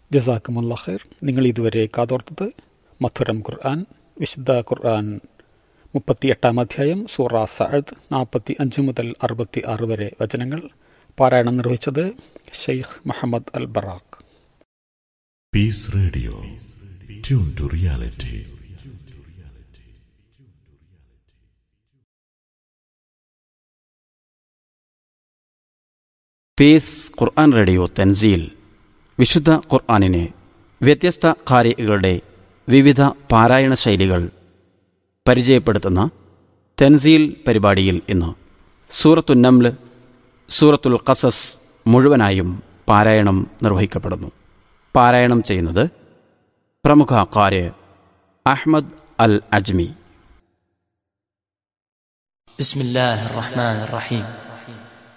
ജസാക്കുമുല്ല ഖൈർ നിങ്ങൾ ഇതുവരെ കാതോർത്തത് മധുരം ഖുർആൻ വിശുദ്ധ ഖുർആൻ മുപ്പത്തി എട്ടാം അധ്യായം സൂറ സഅദ് നാൽപ്പത്തി അഞ്ച് മുതൽ അറുപത്തി ആറ് വരെ വചനങ്ങൾ പാരായണം നിർവഹിച്ചത് Sheikh Muhammad al Barrak Peace Radio. Tune to reality. Peace Quran radio തെൻസീൽ വിശുദ്ധ ഖുർആനിനെ വ്യത്യസ്ത ഖാരികളുടെ വിവിധ പാരായണ ശൈലികൾ പരിചയപ്പെടുത്തുന്ന തെൻസീൽ പരിപാടിയിൽ ഇന്ന് സൂറത്തുന്നംൽ സൂറത്തുൽ ഖസസ് മുഴുവനായും പാരായണം നിർവഹിക്കപ്പെടുന്നു പാരായണം ചെയ്യുന്നത് പ്രമുഖ ഖാര് അഹ്മദ് അൽ അജ്മി بسم الله الرحمن الرحيم